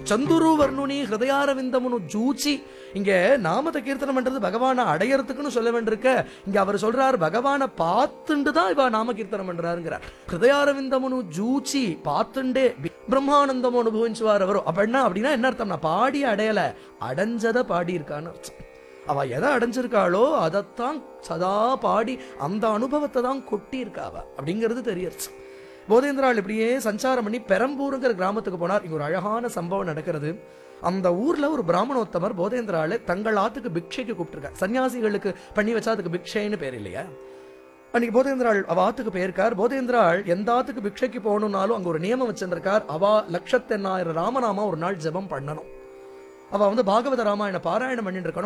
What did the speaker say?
Chandru வர்ணுனி ஹிருதயாரவிந்தமுனு Juche இங்க நாமத்தை கீர்த்தனம் பண்றது பகவானை அடையறதுக்குன்னு சொல்ல வேண்டியிருக்க இங்க அவர் சொல்றார் பகவானை பார்த்துண்டு தான் இவ நாம கீர்த்தனம் பண்றாருங்கிறார் ஹிருதயாரவிந்தமுனு ஜூச்சி பார்த்துண்டே பி- பிரம்மானந்தம் அனுபவிச்சுவார் அவரும் அப்படின்னா அப்படின்னா என்ன அர்த்தம்னா பாடி அடையல அடைஞ்சதை பாடி இருக்கான்னு அர்த்தம் அவ எதை அடைஞ்சிருக்காளோ அதைத்தான் சதா பாடி அந்த அனுபவத்தை தான் கொட்டி இருக்கா அவ அப்படிங்கிறது தெரியுது போதேந்திராள் இப்படியே சஞ்சாரம் பண்ணி பெரம்பூருங்கிற கிராமத்துக்கு போனார் இங்க ஒரு அழகான சம்பவம் நடக்கிறது அந்த ஊர்ல ஒரு பிராமணோத்தமர் போதேந்திராளை தங்கள் ஆத்துக்கு பிக்ஷைக்கு கூப்பிட்டுருக்கார் சன்னியாசிகளுக்கு பண்ணி வச்சா அதுக்கு பிக்ஷைன்னு பேர் இல்லையா அன்னைக்கு போதேந்திராள் அவ ஆத்துக்கு போயிருக்கார் போதேந்திராள் எந்த ஆத்துக்கு பிக்ஷைக்கு போகணும்னாலும் அங்க ஒரு நியமம் வச்சிருக்கார் அவ லட்சத்தெண்ணாயிரம் ராமநாமா ஒரு நாள் ஜெபம் பண்ணணும் அவ வந்து பாகவத ராமாயண பாராயணம் பண்ணிட்டு இருக்கணும்